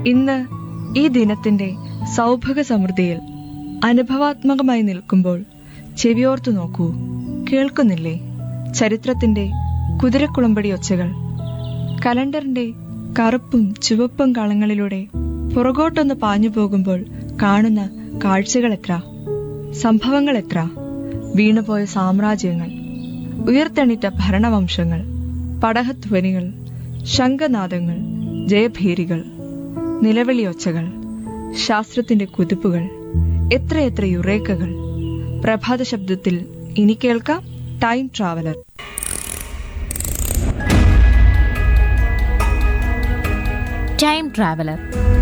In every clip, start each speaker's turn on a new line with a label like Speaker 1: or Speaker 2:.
Speaker 1: ഇന്ന് ഈ ദിനത്തിന്റെ സൗഭഗ സമൃദ്ധിയിൽ അനുഭവാത്മകമായി നിൽക്കുമ്പോൾ ചെവിയോർത്തു നോക്കൂ കേൾക്കുന്നില്ലേ ചരിത്രത്തിന്റെ കുതിരക്കുളമ്പടി ഒച്ചകൾ കലണ്ടറിന്റെ കറുപ്പും ചുവപ്പും കളങ്ങളിലൂടെ പുറകോട്ടൊന്ന് പാഞ്ഞു പോകുമ്പോൾ കാണുന്ന കാഴ്ചകൾ എത്ര സംഭവങ്ങൾ എത്ര വീണുപോയ സാമ്രാജ്യങ്ങൾ ഉയർത്തെണീറ്റ ഭരണവംശങ്ങൾ പടഹധ്വനികൾ ശംഖനാദങ്ങൾ ജയഭീരികൾ നിലവിളിയൊച്ചകൾ ശാസ്ത്രത്തിന്റെ കുതിപ്പുകൾ എത്രയെത്ര യുറേക്കകൾ പ്രഭാത ശബ്ദത്തിൽ ഇനി കേൾക്കാം ടൈം ട്രാവലർ
Speaker 2: ടൈം ട്രാവലർ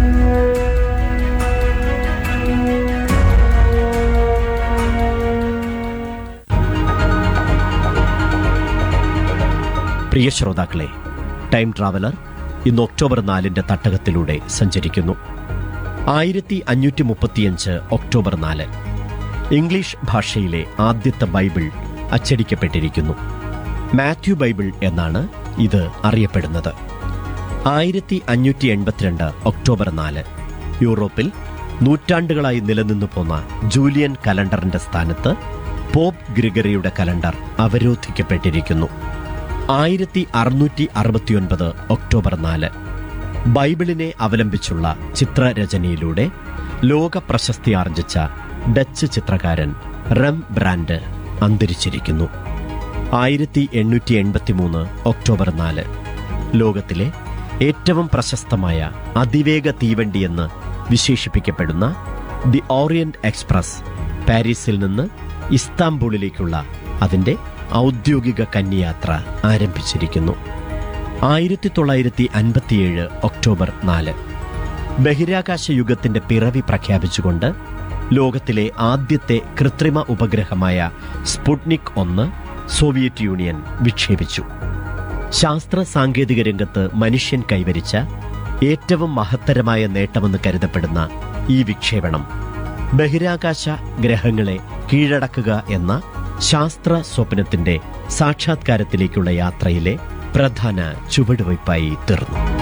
Speaker 3: പ്രിയ ശ്രോതാക്കളെ ടൈം ട്രാവലർ ഇന്ന് ഒക്ടോബർ നാലിന്റെ തട്ടകത്തിലൂടെ സഞ്ചരിക്കുന്നു ആയിരത്തി അഞ്ഞൂറ്റി മുപ്പത്തിയഞ്ച് ഒക്ടോബർ നാല് ഇംഗ്ലീഷ് ഭാഷയിലെ ആദ്യത്തെ ബൈബിൾ അച്ചടിക്കപ്പെട്ടിരിക്കുന്നു മാത്യു ബൈബിൾ എന്നാണ് ഇത് അറിയപ്പെടുന്നത് ആയിരത്തി അഞ്ഞൂറ്റി എൺപത്തിരണ്ട് ഒക്ടോബർ നാല് യൂറോപ്പിൽ നൂറ്റാണ്ടുകളായി നിലനിന്നു പോന്ന ജൂലിയൻ കലണ്ടറിന്റെ സ്ഥാനത്ത് പോപ്പ് ഗ്രിഗറിയുടെ കലണ്ടർ അവരോധിക്കപ്പെട്ടിരിക്കുന്നു ആയിരത്തി അറുന്നൂറ്റി അറുപത്തിയൊൻപത് ഒക്ടോബർ നാല് ബൈബിളിനെ അവലംബിച്ചുള്ള ചിത്രരചനയിലൂടെ ലോക പ്രശസ്തി ആർജിച്ച ഡച്ച് ചിത്രകാരൻ റം ബ്രാൻഡ് അന്തരിച്ചിരിക്കുന്നു ആയിരത്തി എണ്ണൂറ്റി എൺപത്തിമൂന്ന് ഒക്ടോബർ നാല് ലോകത്തിലെ ഏറ്റവും പ്രശസ്തമായ അതിവേഗ തീവണ്ടിയെന്ന് വിശേഷിപ്പിക്കപ്പെടുന്ന ദി ഓറിയന്റ് എക്സ്പ്രസ് പാരീസിൽ നിന്ന് ഇസ്താംബൂളിലേക്കുള്ള അതിന്റെ ഔദ്യോഗിക കന്യാത്ര ആരംഭിച്ചിരിക്കുന്നു ആയിരത്തി തൊള്ളായിരത്തി അൻപത്തിയേഴ് ഒക്ടോബർ നാല് ബഹിരാകാശ യുഗത്തിന്റെ പിറവി പ്രഖ്യാപിച്ചുകൊണ്ട് ലോകത്തിലെ ആദ്യത്തെ കൃത്രിമ ഉപഗ്രഹമായ സ്പുട്നിക് ഒന്ന് സോവിയറ്റ് യൂണിയൻ വിക്ഷേപിച്ചു ശാസ്ത്ര സാങ്കേതിക രംഗത്ത് മനുഷ്യൻ കൈവരിച്ച ഏറ്റവും മഹത്തരമായ നേട്ടമെന്ന് കരുതപ്പെടുന്ന ഈ വിക്ഷേപണം ബഹിരാകാശ ഗ്രഹങ്ങളെ കീഴടക്കുക എന്ന ശാസ്ത്ര സ്വപ്നത്തിന്റെ സാക്ഷാത്കാരത്തിലേക്കുള്ള യാത്രയിലെ പ്രധാന ചുവടുവയ്പായി തീർന്നു